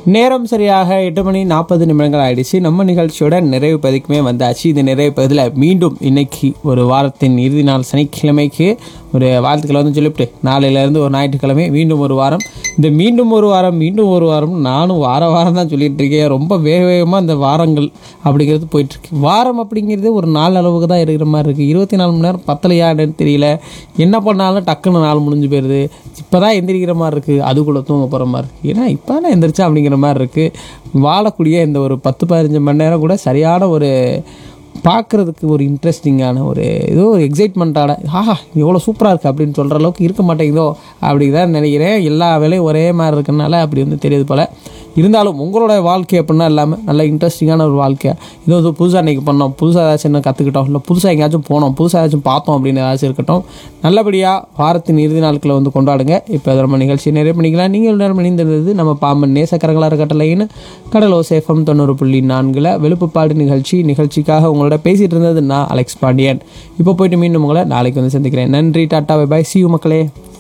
நேரம் சரியாக எட்டு மணி நாற்பது நிமிடங்கள் ஆயிடுச்சு நம்ம நிகழ்ச்சியோட நிறைவு பதிக்குமே வந்தாச்சு இந்த நிறைவு பதில் மீண்டும் இன்னைக்கு ஒரு வாரத்தின் இறுதி நாள் சனிக்கிழமைக்கு ஒரு வாழ்த்துக்களை வந்து சொல்லிவிட்டு நாளையிலேருந்து ஒரு ஞாயிற்றுக்கிழமை மீண்டும் ஒரு வாரம் இந்த மீண்டும் ஒரு வாரம் மீண்டும் ஒரு வாரம் நானும் வார வாரம் தான் சொல்லிட்டு இருக்கேன் ரொம்ப வேக வேகமாக இந்த வாரங்கள் அப்படிங்கிறது போயிட்டுருக்கு வாரம் அப்படிங்கிறது ஒரு நாள் அளவுக்கு தான் இருக்கிற மாதிரி இருக்குது இருபத்தி நாலு மணி நேரம் பத்தலையான்னு தெரியல என்ன பண்ணாலும் டக்குன்னு நாள் முடிஞ்சு போயிடுது இப்போ தான் எந்திரிக்கிற மாதிரி இருக்குது அதுக்குள்ளே தூங்க போகிற மாதிரி இருக்குது ஏன்னா இப்போ தான் எந்திரிச்சா அப்படிங்கிற மாதிரி இருக்குது வாழக்கூடிய இந்த ஒரு பத்து பதினஞ்சு மணி நேரம் கூட சரியான ஒரு பார்க்குறதுக்கு ஒரு இன்ட்ரெஸ்டிங்கான ஒரு ஏதோ ஒரு எக்ஸைட்மெண்ட்டான ஆஹா எவ்வளோ சூப்பராக இருக்குது அப்படின்னு சொல்கிற அளவுக்கு இருக்க மாட்டேங்குதோ அப்படி தான் நினைக்கிறேன் எல்லா வேலையும் ஒரே மாதிரி இருக்கனால அப்படி வந்து தெரியுது போல் இருந்தாலும் உங்களோட வாழ்க்கை அப்படின்னா இல்லாமல் நல்ல இன்ட்ரெஸ்டிங்கான ஒரு வாழ்க்கை இதோ இது புதுசாக இன்றைக்கி பண்ணோம் புதுசாக ஏதாச்சும் என்ன கற்றுக்கிட்டோம் இல்லை புதுசாக எங்கேயாச்சும் போனோம் புதுசாக ஏதாச்சும் பார்த்தோம் அப்படின்னு ஏதாச்சும் இருக்கட்டும் நல்லபடியாக வாரத்தின் இறுதி நாட்களை வந்து கொண்டாடுங்க இப்போ நம்ம நிகழ்ச்சி நிறைய பண்ணிக்கலாம் நீங்கள் நேரம் இணைந்திருந்தது நம்ம பாம்பன் நேசக்கரங்களாக இருக்கட்டலைன்னு கடலோ சேஃபம் தொண்ணூறு புள்ளி நான்கில் வெளுப்புப்பாடு நிகழ்ச்சி நிகழ்ச்சிக்காக உங்களோட பேசிகிட்டு இருந்தது நான் அலெக்ஸ் பாண்டியன் இப்போ போயிட்டு மீண்டும் உங்களை நாளைக்கு வந்து சந்திக்கிறேன் நன்றி டாட்டா பை பாய் சி மக்களே